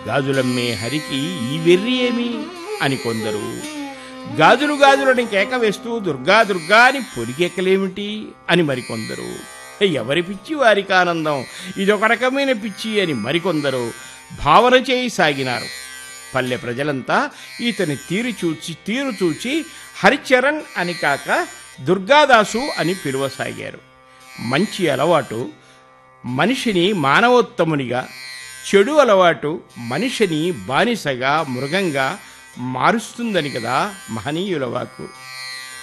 గాజులమ్మే హరికి ఈ వెర్రి ఏమి అని కొందరు గాజులు గాజులని కేక వేస్తూ దుర్గా దుర్గా అని పొలికెక్కలేమిటి అని మరికొందరు ఎవరి పిచ్చి వారికి ఆనందం ఇదొక రకమైన పిచ్చి అని మరికొందరు భావన చేయి సాగినారు పల్లె ప్రజలంతా ఇతని తీరు చూచి తీరు చూచి హరిచరణ్ అని కాక దుర్గాదాసు అని పిలువసాగారు మంచి అలవాటు మనిషిని మానవోత్తమునిగా చెడు అలవాటు మనిషిని బానిసగా మృగంగా మారుస్తుందని కదా మహనీయుల వాకు